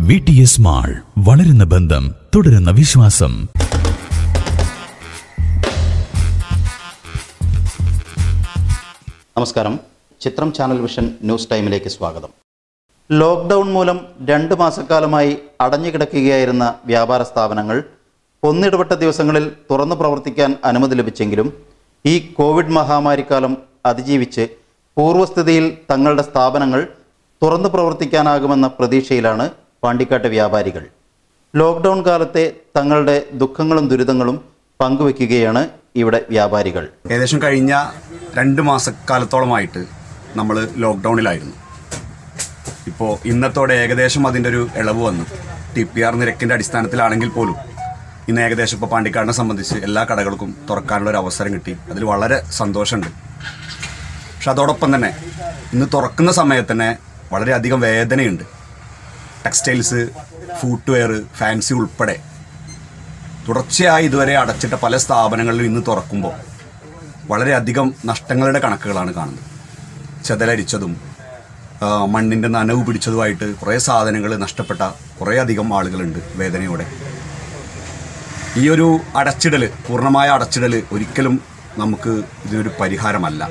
V T S mall വളരുന്ന ബന്ധം തുടരുന്ന വിശ്വാസം നമസ്കാരം ചിത്രം ചാനൽ വിഷൻ ന്യൂസ് ടൈമിലേക്ക് സ്വാഗതം ലോക്ക്ഡൗൺ മൂലം രണ്ട് മാസക്കാലമായി അടഞ്ഞുകിടക്കുകയായിരുന്ന വ്യാപാര സ്ഥാപനങ്ങൾ ഒന്നിടപെട്ട ദിവസങ്ങളിൽ തുറന്നു പ്രവർത്തിക്കാൻ അനുമതി ലഭിച്ചെങ്കിലും ഈ കോവിഡ് മഹാമാരിക്കാലം അതിജീവിച്ച് പൂർവ്വസ്ഥിതിയിൽ തങ്ങളുടെ സ്ഥാപനങ്ങൾ തുറന്നു പ്രവർത്തിക്കാനാകുമെന്ന പ്രതീക്ഷയിലാണ് പാണ്ടിക്കാട്ട് വ്യാപാരികൾ ലോക്ക്ഡൗൺ കാലത്തെ തങ്ങളുടെ ദുഃഖങ്ങളും ദുരിതങ്ങളും പങ്കുവെക്കുകയാണ് ഇവിടെ വ്യാപാരികൾ ഏകദേശം കഴിഞ്ഞ രണ്ട് മാസക്കാലത്തോളമായിട്ട് നമ്മൾ ലോക്ക്ഡൗണിലായിരുന്നു ഇപ്പോൾ ഇന്നത്തോടെ ഏകദേശം അതിൻ്റെ ഒരു ഇളവ് വന്നു ടി പി ആർ നിരക്കിൻ്റെ അടിസ്ഥാനത്തിലാണെങ്കിൽ പോലും ഇന്ന് ഏകദേശം ഇപ്പോൾ പാണ്ടിക്കാടിനെ സംബന്ധിച്ച് എല്ലാ കടകൾക്കും തുറക്കാനുള്ള ഒരു അവസരം കിട്ടി അതിൽ വളരെ സന്തോഷമുണ്ട് പക്ഷെ അതോടൊപ്പം തന്നെ ഇന്ന് തുറക്കുന്ന സമയത്ത് തന്നെ വളരെയധികം വേദനയുണ്ട് ടെക്സ്റ്റൈൽസ് ഫുട്വെയർ ഫാൻസി ഉൾപ്പെടെ തുടർച്ചയായി ഇതുവരെ അടച്ചിട്ട പല സ്ഥാപനങ്ങളിലും ഇന്ന് തുറക്കുമ്പോൾ വളരെയധികം നഷ്ടങ്ങളുടെ കണക്കുകളാണ് കാണുന്നത് ചെതലരിച്ചതും ആ, മണ്ണിൻ്റെ നനവ് പിടിച്ചതുമായിട്ട് കുറേ സാധനങ്ങൾ നഷ്ടപ്പെട്ട കുറേ അധികം ആളുകളുണ്ട് വേദനയോടെ ഈ ഒരു അടച്ചിടൽ പൂർണ്ണമായ അടച്ചിടൽ ഒരിക്കലും നമുക്ക് ഇതിനൊരു പരിഹാരമല്ല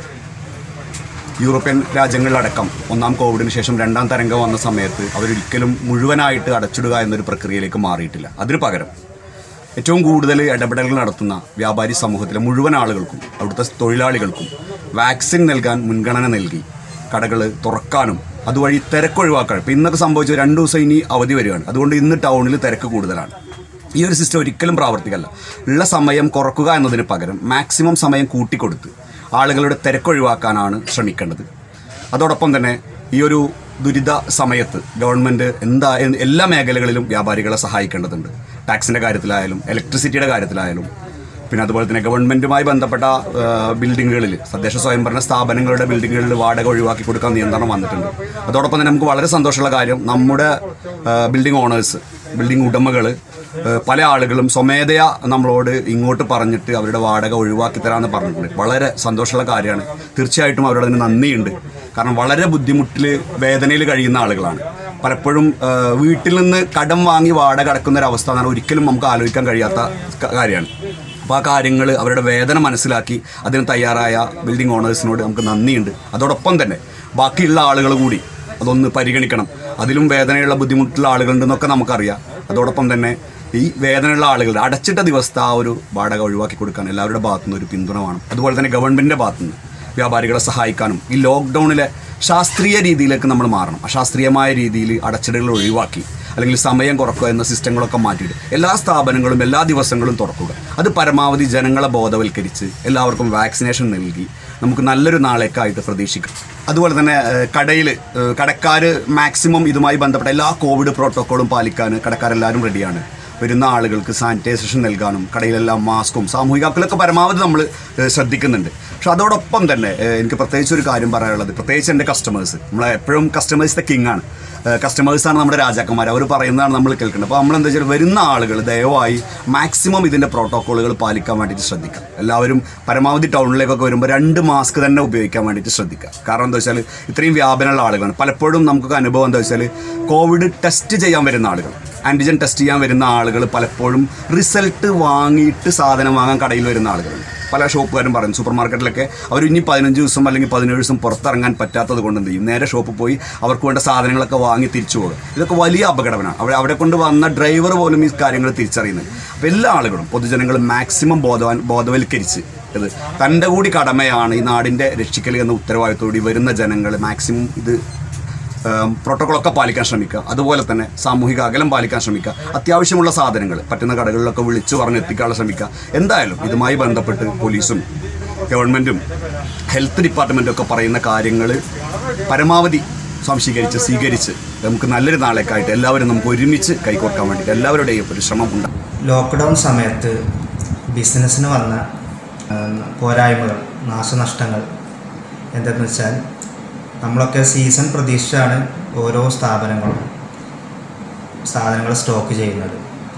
യൂറോപ്യൻ രാജ്യങ്ങളിലടക്കം ഒന്നാം കോവിഡിന് ശേഷം രണ്ടാം തരംഗം വന്ന സമയത്ത് അവരൊരിക്കലും മുഴുവനായിട്ട് അടച്ചിടുക എന്നൊരു പ്രക്രിയയിലേക്ക് മാറിയിട്ടില്ല അതിനു പകരം ഏറ്റവും കൂടുതൽ ഇടപെടലുകൾ നടത്തുന്ന വ്യാപാരി സമൂഹത്തിലെ മുഴുവൻ ആളുകൾക്കും അവിടുത്തെ തൊഴിലാളികൾക്കും വാക്സിൻ നൽകാൻ മുൻഗണന നൽകി കടകൾ തുറക്കാനും അതുവഴി തിരക്കൊഴിവാക്കാൻ ഇപ്പം ഇന്നൊക്കെ സംഭവിച്ചത് രണ്ട് ദിവസം ഇനി അവധി വരികയാണ് അതുകൊണ്ട് ഇന്ന് ടൗണിൽ തിരക്ക് കൂടുതലാണ് ഈ ഒരു സിസ്റ്റം ഒരിക്കലും പ്രാവർത്തികമല്ല ഉള്ള സമയം കുറക്കുക എന്നതിന് പകരം മാക്സിമം സമയം കൂട്ടിക്കൊടുത്ത് ആളുകളുടെ തിരക്കൊഴിവാക്കാനാണ് ശ്രമിക്കേണ്ടത് അതോടൊപ്പം തന്നെ ഈ ഒരു ദുരിത സമയത്ത് ഗവൺമെൻറ് എന്താ എല്ലാ മേഖലകളിലും വ്യാപാരികളെ സഹായിക്കേണ്ടതുണ്ട് ടാക്സിൻ്റെ കാര്യത്തിലായാലും ഇലക്ട്രിസിറ്റിയുടെ കാര്യത്തിലായാലും പിന്നെ അതുപോലെ തന്നെ ഗവൺമെൻറ്റുമായി ബന്ധപ്പെട്ട ബിൽഡിങ്ങുകളിൽ തദ്ദേശ സ്വയംഭരണ സ്ഥാപനങ്ങളുടെ ബിൽഡിങ്ങുകളിൽ വാടക ഒഴിവാക്കി കൊടുക്കാൻ നിയന്ത്രണം വന്നിട്ടുണ്ട് അതോടൊപ്പം തന്നെ നമുക്ക് വളരെ സന്തോഷമുള്ള കാര്യം നമ്മുടെ ബിൽഡിംഗ് ഓണേഴ്സ് ബിൽഡിംഗ് ഉടമകൾ പല ആളുകളും സ്വമേധയാ നമ്മളോട് ഇങ്ങോട്ട് പറഞ്ഞിട്ട് അവരുടെ വാടക ഒഴിവാക്കി തരാമെന്ന് പറഞ്ഞിട്ടുണ്ട് വളരെ സന്തോഷമുള്ള കാര്യമാണ് തീർച്ചയായിട്ടും അവരോട് അതിന് നന്ദിയുണ്ട് കാരണം വളരെ ബുദ്ധിമുട്ടിൽ വേദനയിൽ കഴിയുന്ന ആളുകളാണ് പലപ്പോഴും ആ, വീട്ടിൽ നിന്ന് കടം വാങ്ങി വാടക അടക്കുന്ന ഒരു അവസ്ഥ എന്ന് പറഞ്ഞാൽ ഒരിക്കലും നമുക്ക് ആലോചിക്കാൻ കഴിയാത്ത ക- കാര്യമാണ് അപ്പോൾ ആ കാര്യങ്ങൾ അവരുടെ വേദന മനസ്സിലാക്കി അതിന് തയ്യാറായ ബിൽഡിംഗ് ഓണേഴ്സിനോട് നമുക്ക് നന്ദിയുണ്ട് അതോടൊപ്പം തന്നെ ബാക്കിയുള്ള ആളുകൾ കൂടി അതൊന്ന് പരിഗണിക്കണം അതിലും വേദനയുള്ള ബുദ്ധിമുട്ടുള്ള ആളുകളുണ്ടെന്നൊക്കെ നമുക്കറിയാം അതോടൊപ്പം തന്നെ ഈ വേദനയുള്ള ആളുകളുടെ അടച്ചിട്ട ദിവസത്തെ ആ ഒരു വാടക ഒഴിവാക്കി കൊടുക്കാൻ എല്ലാവരുടെ ഭാഗത്തുനിന്ന് ഒരു പിന്തുണ വേണം അതുപോലെ തന്നെ ഗവൺമെൻറ്റിൻ്റെ ഭാഗത്തുനിന്ന് വ്യാപാരികളെ സഹായിക്കാനും ഈ ലോക്ക്ഡൗണിലെ ശാസ്ത്രീയ രീതിയിലേക്ക് നമ്മൾ മാറണം അശാസ്ത്രീയമായ രീതിയിൽ അടച്ചിടലുകൾ ഒഴിവാക്കി അല്ലെങ്കിൽ സമയം കുറക്കുക എന്ന സിസ്റ്റങ്ങളൊക്കെ മാറ്റിയിട്ട് എല്ലാ സ്ഥാപനങ്ങളും എല്ലാ ദിവസങ്ങളും തുറക്കുക അത് പരമാവധി ജനങ്ങളെ ബോധവൽക്കരിച്ച് എല്ലാവർക്കും വാക്സിനേഷൻ നൽകി നമുക്ക് നല്ലൊരു നാളേക്കായിട്ട് പ്രതീക്ഷിക്കാം അതുപോലെ തന്നെ കടയിൽ കടക്കാർ മാക്സിമം ഇതുമായി ബന്ധപ്പെട്ട എല്ലാ കോവിഡ് പ്രോട്ടോക്കോളും പാലിക്കാൻ കടക്കാരെല്ലാവരും റെഡിയാണ് വരുന്ന ആളുകൾക്ക് സാനിറ്റൈസേഷൻ നൽകാനും കടയിലെല്ലാം മാസ്കും സാമൂഹിക അക്കലൊക്കെ പരമാവധി നമ്മൾ ശ്രദ്ധിക്കുന്നുണ്ട് പക്ഷെ അതോടൊപ്പം തന്നെ ഏഹ്, എനിക്ക് പ്രത്യേകിച്ച് ഒരു കാര്യം പറയാനുള്ളത് പ്രത്യേകിച്ച് എൻ്റെ കസ്റ്റമേഴ്സ് നമ്മളെ എപ്പോഴും കസ്റ്റമേഴ്സ് ദ കിങ് ആണ് കസ്റ്റമേഴ്സാണ് നമ്മുടെ രാജാക്കന്മാർ അവർ പറയുന്നതാണ് നമ്മൾ കേൾക്കുന്നത് അപ്പോൾ നമ്മൾ എന്താ വെച്ചാൽ വരുന്ന ആളുകൾ ദയവായി മാക്സിമം ഇതിൻ്റെ പ്രോട്ടോക്കോളുകൾ പാലിക്കാൻ വേണ്ടിയിട്ട് ശ്രദ്ധിക്കുക എല്ലാവരും പരമാവധി ടൗണിലേക്കൊക്കെ വരുമ്പോൾ രണ്ട് മാസ്ക് തന്നെ ഉപയോഗിക്കാൻ വേണ്ടിയിട്ട് ശ്രദ്ധിക്കുക കാരണം എന്താ വെച്ചാൽ ഇത്രയും വ്യാപനമുള്ള ആളുകളാണ് പലപ്പോഴും നമുക്കൊക്കെ അനുഭവം എന്താ വെച്ചാൽ കോവിഡ് ടെസ്റ്റ് ചെയ്യാൻ വരുന്ന ആളുകൾ ആൻറ്റിജൻ ടെസ്റ്റ് ചെയ്യാൻ വരുന്ന ആളുകൾ പലപ്പോഴും റിസൾട്ട് വാങ്ങിയിട്ട് സാധനം വാങ്ങാൻ കടയിൽ വരുന്ന ആളുകളുണ്ട് പല ഷോപ്പുകാരും പറയും സൂപ്പർ മാർക്കറ്റിലൊക്കെ അവർ ഇനി പതിനഞ്ച് ദിവസം അല്ലെങ്കിൽ പതിനേഴ് ദിവസം പുറത്തിറങ്ങാൻ പറ്റാത്തത് കൊണ്ട് എന്ത് ചെയ്യും നേരെ ഷോപ്പിൽ പോയി അവർക്ക് വേണ്ട സാധനങ്ങളൊക്കെ വാങ്ങി തിരിച്ചു പോകും ഇതൊക്കെ വലിയ അപകടമാണ് അവിടെ അവിടെ കൊണ്ട് വന്ന ഡ്രൈവർ പോലും ഈ കാര്യങ്ങൾ തിരിച്ചറിയുന്നത് അപ്പോൾ എല്ലാ ആളുകളും പൊതുജനങ്ങൾ മാക്സിമം ബോധവാൻ ബോധവൽക്കരിച്ച് ഇത് തൻ്റെ കൂടി കടമയാണ് ഈ നാടിൻ്റെ രക്ഷിക്കൽ എന്ന ഉത്തരവാദിത്തോടി വരുന്ന ജനങ്ങൾ മാക്സിമം ഇത് ഏം, പ്രോട്ടോക്കോളൊക്കെ പാലിക്കാൻ ശ്രമിക്കുക അതുപോലെ തന്നെ സാമൂഹിക അകലം പാലിക്കാൻ ശ്രമിക്കുക അത്യാവശ്യമുള്ള സാധനങ്ങൾ പറ്റുന്ന കടകളിലൊക്കെ വിളിച്ചു പറഞ്ഞ് എത്തിക്കാനുള്ള ശ്രമിക്കുക എന്തായാലും ഇതുമായി ബന്ധപ്പെട്ട് പോലീസും ഗവൺമെൻറ്റും ഹെൽത്ത് ഡിപ്പാർട്ട്മെൻറ്റും ഒക്കെ പറയുന്ന കാര്യങ്ങൾ പരമാവധി സ്വാംശീകരിച്ച് സ്വീകരിച്ച് നമുക്ക് നല്ലൊരു നാളേക്കായിട്ട് എല്ലാവരും നമുക്ക് ഒരുമിച്ച് കൈകോർക്കാൻ വേണ്ടിയിട്ട് എല്ലാവരുടെയും ഒരു ശ്രമം ഉണ്ടാകും ലോക്ക്ഡൗൺ സമയത്ത് ബിസിനസ്സിന് വന്ന ആ, പോരായ്മകൾ നാശനഷ്ടങ്ങൾ എന്തെന്ന് വെച്ചാൽ നമ്മളൊക്കെ സീസൺ പ്രതീക്ഷിച്ചാണ് ഓരോ സ്ഥാപനങ്ങളും സാധനങ്ങൾ സ്റ്റോക്ക് ചെയ്യുന്നത്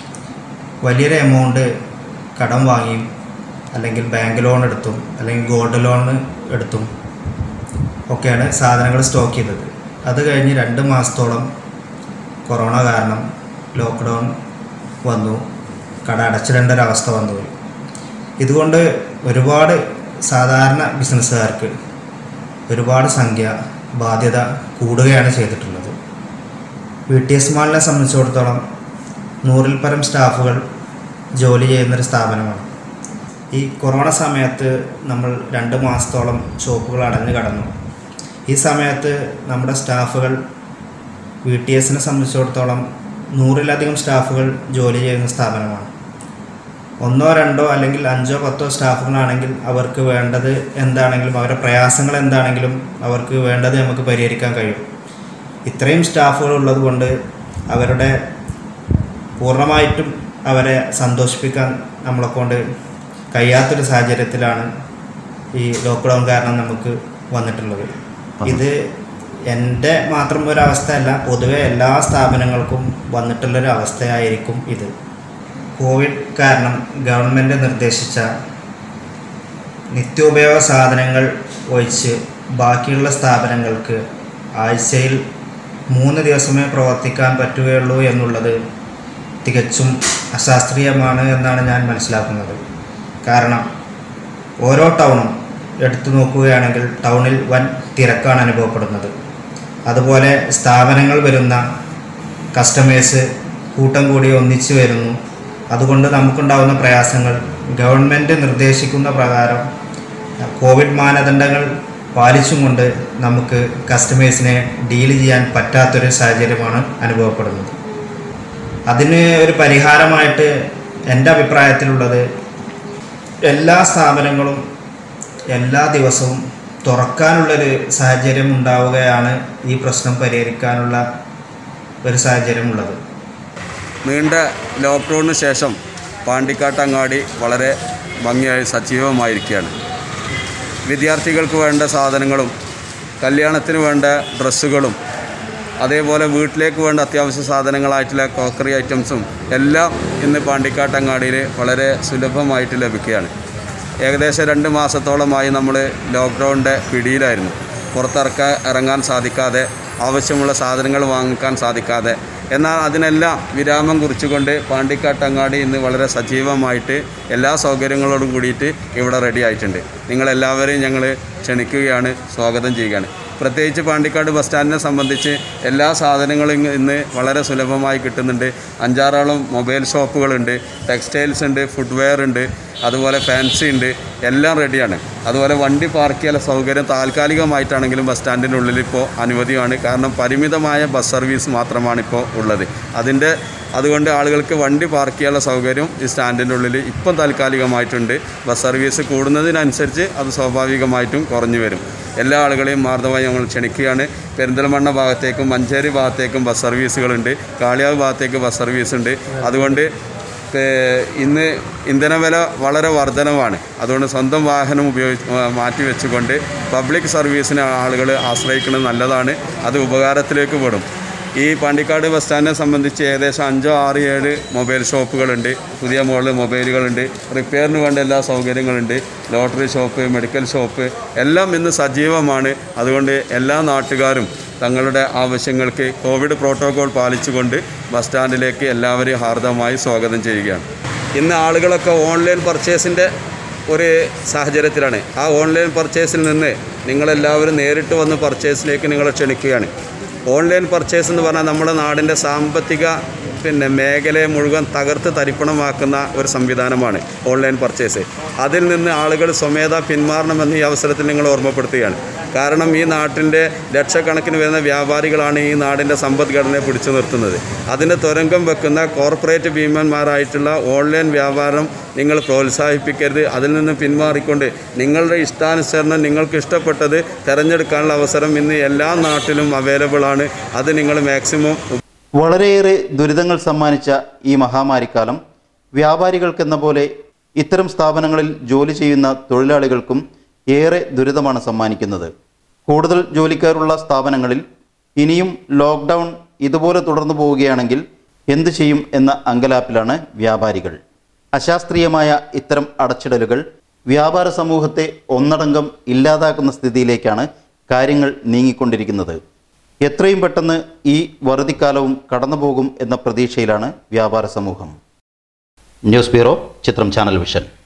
വലിയൊരു എമൗണ്ട് കടം വാങ്ങിയും അല്ലെങ്കിൽ ബാങ്ക് ലോൺ എടുത്തും അല്ലെങ്കിൽ ഗോൾഡ് ലോൺ എടുത്തും ഒക്കെയാണ് സാധനങ്ങൾ സ്റ്റോക്ക് ചെയ്തത് അത് കഴിഞ്ഞ് രണ്ട് മാസത്തോളം കൊറോണ കാരണം ലോക്ക്ഡൗൺ വന്നു കട അടച്ചിടേണ്ട ഒരവസ്ഥ വന്നുപോയി ഇതുകൊണ്ട് ഒരുപാട് സാധാരണ ബിസിനസ്സുകാർക്ക് ഒരുപാട് സംഖ്യ ബാധ്യത കൂടുകയാണ് ചെയ്തിട്ടുള്ളത് വി ടി എസ് മാളിനെ സംബന്ധിച്ചിടത്തോളം നൂറിൽ പരം സ്റ്റാഫുകൾ ജോലി ചെയ്യുന്നൊരു സ്ഥാപനമാണ് ഈ കൊറോണ സമയത്ത് നമ്മൾ രണ്ട് മാസത്തോളം ഷോപ്പുകൾ അടഞ്ഞു കടന്നു ഈ സമയത്ത് നമ്മുടെ സ്റ്റാഫുകൾ വി ടി എസിനെ സംബന്ധിച്ചിടത്തോളം നൂറിലധികം സ്റ്റാഫുകൾ ജോലി ചെയ്യുന്ന സ്ഥാപനമാണ് ഒന്നോ രണ്ടോ അല്ലെങ്കിൽ അഞ്ചോ പത്തോ സ്റ്റാഫുകളാണെങ്കിൽ അവർക്ക് വേണ്ടത് എന്താണെങ്കിലും അവരുടെ പ്രയാസങ്ങൾ എന്താണെങ്കിലും അവർക്ക് വേണ്ടത് നമുക്ക് പരിഹരിക്കാൻ കഴിയും ഇത്രയും സ്റ്റാഫുകൾ ഉള്ളത് കൊണ്ട് അവരുടെ പൂർണ്ണമായിട്ടും അവരെ സന്തോഷിപ്പിക്കാൻ നമ്മളെ കൊണ്ട് കഴിയാത്തൊരു സാഹചര്യത്തിലാണ് ഈ ലോക്ക്ഡൗൺ കാരണം നമുക്ക് വന്നിട്ടുള്ളത് ഇത് എൻ്റെ മാത്രം ഒരു അവസ്ഥയല്ല പൊതുവെ എല്ലാ സ്ഥാപനങ്ങൾക്കും വന്നിട്ടുള്ളൊരു അവസ്ഥയായിരിക്കും ഇത് കോവിഡ് കാരണം ഗവൺമെൻറ് നിർദ്ദേശിച്ച നിത്യോപയോഗ സാധനങ്ങൾ ഒഴിച്ച് ബാക്കിയുള്ള സ്ഥാപനങ്ങൾക്ക് ആഴ്ചയിൽ മൂന്ന് ദിവസമേ പ്രവർത്തിക്കാൻ പറ്റുകയുള്ളൂ എന്നുള്ളത് തികച്ചും അശാസ്ത്രീയമാണ് എന്നാണ് ഞാൻ മനസ്സിലാക്കുന്നത് കാരണം ഓരോ ടൗണും എടുത്തു നോക്കുകയാണെങ്കിൽ ടൗണിൽ വൻ തിരക്കാണ് അനുഭവപ്പെടുന്നത് അതുപോലെ സ്ഥാപനങ്ങൾ വരുന്ന കസ്റ്റമേഴ്സ് കൂട്ടം കൂടി ഒന്നിച്ചു വരുന്നു അതുകൊണ്ട് നമുക്കുണ്ടാകുന്ന പ്രയാസങ്ങൾ ഗവൺമെൻറ് നിർദ്ദേശിക്കുന്ന പ്രകാരം കോവിഡ് മാനദണ്ഡങ്ങൾ പാലിച്ചും കൊണ്ട് നമുക്ക് കസ്റ്റമേഴ്സിനെ ഡീൽ ചെയ്യാൻ പറ്റാത്തൊരു സാഹചര്യമാണ് അനുഭവപ്പെടുന്നത് അതിന് ഒരു പരിഹാരമായിട്ട് എൻ്റെ അഭിപ്രായത്തിലുള്ളത് എല്ലാ സ്ഥാപനങ്ങളും എല്ലാ ദിവസവും തുറക്കാനുള്ളൊരു സാഹചര്യം ഉണ്ടാവുകയാണ് ഈ പ്രശ്നം പരിഹരിക്കാനുള്ള ഒരു സാഹചര്യമുള്ളത് നീണ്ട ലോക്ക്ഡൗണിന് ശേഷം പാണ്ടിക്കാട്ടങ്ങാടി വളരെ ഭംഗിയായി സജീവമായിരിക്കുകയാണ് വിദ്യാർത്ഥികൾക്ക് വേണ്ട സാധനങ്ങളും കല്യാണത്തിന് വേണ്ട ഡ്രസ്സുകളും അതേപോലെ വീട്ടിലേക്ക് വേണ്ട അത്യാവശ്യ സാധനങ്ങളായിട്ടുള്ള കോക്കറി ഐറ്റംസും എല്ലാം ഇന്ന് പാണ്ടിക്കാട്ടങ്ങാടിയിൽ വളരെ സുലഭമായിട്ട് ലഭിക്കുകയാണ് ഏകദേശം രണ്ട് മാസത്തോളമായി നമ്മൾ ലോക്ക്ഡൗണിൻ്റെ പിടിയിലായിരുന്നു പുറത്തിറക്കാൻ ഇറങ്ങാൻ സാധിക്കാതെ ആവശ്യമുള്ള സാധനങ്ങൾ വാങ്ങിക്കാൻ സാധിക്കാതെ എന്നാൽ അതിനെല്ലാം വിരാമം കുറിച്ചുകൊണ്ട് പാണ്ടിക്കാട്ടങ്ങാടി ഇന്ന് വളരെ സജീവമായിട്ട് എല്ലാ സൗകര്യങ്ങളോടും കൂടിയിട്ട് ഇവിടെ റെഡി ആയിട്ടുണ്ട് നിങ്ങളെല്ലാവരെയും ഞങ്ങൾ ക്ഷണിക്കുകയാണ് സ്വാഗതം ചെയ്യുകയാണ് പ്രത്യേകിച്ച് പാണ്ടിക്കാട് ബസ് സ്റ്റാൻഡിനെ സംബന്ധിച്ച് എല്ലാ സാധനങ്ങളും ഇങ്ങ് ഇന്ന് വളരെ സുലഭമായി കിട്ടുന്നുണ്ട് അഞ്ചാറോളം മൊബൈൽ ഷോപ്പുകളുണ്ട് ടെക്സ്റ്റൈൽസ് ഉണ്ട് ഫുട്വെയർ ഉണ്ട് അതുപോലെ ഫാൻസി ഉണ്ട് എല്ലാം റെഡിയാണ് അതുപോലെ വണ്ടി പാർക്ക് ചെയ്യാനുള്ള സൗകര്യം താൽക്കാലികമായിട്ടാണെങ്കിലും ബസ് സ്റ്റാൻഡിൻ്റെ ഉള്ളിൽ ഇപ്പോൾ അനുമതിയാണ് കാരണം പരിമിതമായ ബസ് സർവീസ് മാത്രമാണ് ഇപ്പോൾ ഉള്ളത് അതിൻ്റെ അതുകൊണ്ട് ആളുകൾക്ക് വണ്ടി പാർക്ക് ചെയ്യാനുള്ള സൗകര്യം ഈ സ്റ്റാൻഡിൻ്റെ ഉള്ളിൽ ഇപ്പം താൽക്കാലികമായിട്ടുണ്ട് ബസ് സർവീസ് കൂടുന്നതിനനുസരിച്ച് അത് സ്വാഭാവികമായിട്ടും കുറഞ്ഞു വരും എല്ലാ ആളുകളെയും മാർദ്ദമായി ഞങ്ങൾ ക്ഷണിക്കുകയാണ് പെരിന്തൽമണ്ണ ഭാഗത്തേക്കും മഞ്ചേരി ഭാഗത്തേക്കും ബസ് സർവീസുകളുണ്ട് കാളിയാവ് ഭാഗത്തേക്ക് ബസ് സർവീസ് ഉണ്ട് അതുകൊണ്ട് ഏഹ് ഇന്ന് ഇന്ധനവില വളരെ വർധനവാണ് അതുകൊണ്ട് സ്വന്തം വാഹനം ഉപയോഗിച്ച് മാറ്റി വെച്ചുകൊണ്ട് പബ്ലിക് സർവീസിനെ ആളുകൾ ആശ്രയിക്കുന്നത് നല്ലതാണ് അത് ഉപകാരത്തിലേക്ക് പെടും ഈ പാണ്ടിക്കാട് ബസ് സ്റ്റാൻഡിനെ സംബന്ധിച്ച് ഏകദേശം അഞ്ചോ ആറ് ഏഴ് മൊബൈൽ ഷോപ്പുകളുണ്ട് പുതിയ മോഡൽ മൊബൈലുകളുണ്ട് റിപ്പയറിന് വേണ്ട എല്ലാ സൗകര്യങ്ങളുണ്ട് ലോട്ടറി ഷോപ്പ് മെഡിക്കൽ ഷോപ്പ് എല്ലാം ഇന്ന് സജീവമാണ് അതുകൊണ്ട് എല്ലാ നാട്ടുകാരും തങ്ങളുടെ ആവശ്യങ്ങൾക്ക് കോവിഡ് പ്രോട്ടോകോൾ പാലിച്ചുകൊണ്ട് ബസ് സ്റ്റാൻഡിലേക്ക് എല്ലാവരെയും ഹാർദമായി സ്വാഗതം ചെയ്യുകയാണ് ഇന്ന് ആളുകളൊക്കെ ഓൺലൈൻ പർച്ചേസിൻ്റെ ഒരു സാഹചര്യത്തിലാണ് ആ ഓൺലൈൻ പർച്ചേസിൽ നിന്ന് നിങ്ങളെല്ലാവരും നേരിട്ട് വന്ന് പർച്ചേസിലേക്ക് നിങ്ങളെ ക്ഷണിക്കുകയാണ് ഓൺലൈൻ പർച്ചേസ് എന്ന് പറഞ്ഞാൽ നമ്മുടെ നാടിൻ്റെ സാമ്പത്തിക പിന്നെ മേഖലയെ മുഴുവൻ തകർത്ത് തരിപ്പണമാക്കുന്ന ഒരു സംവിധാനമാണ് ഓൺലൈൻ പർച്ചേസ് അതിൽ നിന്ന് ആളുകൾ സ്വമേധ പിന്മാറണമെന്ന് ഈ അവസരത്തിൽ നിങ്ങൾ ഓർമ്മപ്പെടുത്തുകയാണ് കാരണം ഈ നാട്ടിൻ്റെ ലക്ഷക്കണക്കിന് വരുന്ന വ്യാപാരികളാണ് ഈ നാടിൻ്റെ സമ്പദ്ഘടനയെ പിടിച്ചു നിർത്തുന്നത് അതിന് തുരങ്കം വെക്കുന്ന കോർപ്പറേറ്റ് ഭീമന്മാരായിട്ടുള്ള ഓൺലൈൻ വ്യാപാരം നിങ്ങൾ പ്രോത്സാഹിപ്പിക്കരുത് അതിൽ നിന്ന് പിന്മാറിക്കൊണ്ട് നിങ്ങളുടെ ഇഷ്ടാനുസരണം നിങ്ങൾക്ക് ഇഷ്ടപ്പെട്ടത് തിരഞ്ഞെടുക്കാനുള്ള അവസരം ഇന്ന് എല്ലാ നാട്ടിലും അവൈലബിൾ ആണ് അത് നിങ്ങൾ മാക്സിമം വളരെയേറെ ദുരിതങ്ങൾ സമ്മാനിച്ച ഈ മഹാമാരിക്കാലം വ്യാപാരികൾക്കെന്ന പോലെ ഇത്തരം സ്ഥാപനങ്ങളിൽ ജോലി ചെയ്യുന്ന തൊഴിലാളികൾക്കും ഏറെ ദുരിതമാണ് സമ്മാനിക്കുന്നത് കൂടുതൽ ജോലിക്കാരുള്ള സ്ഥാപനങ്ങളിൽ ഇനിയും ലോക്ക്ഡൗൺ ഇതുപോലെ തുടർന്നു പോവുകയാണെങ്കിൽ എന്തു ചെയ്യും എന്ന അങ്കലാപ്പിലാണ് വ്യാപാരികൾ അശാസ്ത്രീയമായ ഇത്തരം അടച്ചിടലുകൾ വ്യാപാര സമൂഹത്തെ ഒന്നടങ്കം ഇല്ലാതാക്കുന്ന സ്ഥിതിയിലേക്കാണ് കാര്യങ്ങൾ നീങ്ങിക്കൊണ്ടിരിക്കുന്നത് എത്രയും പെട്ടെന്ന് ഈ വറുതിക്കാലവും കടന്നുപോകും എന്ന പ്രതീക്ഷയിലാണ് വ്യാപാര സമൂഹം ന്യൂസ് ബ്യൂറോ ചിത്രം ചാനൽ വിഷൻ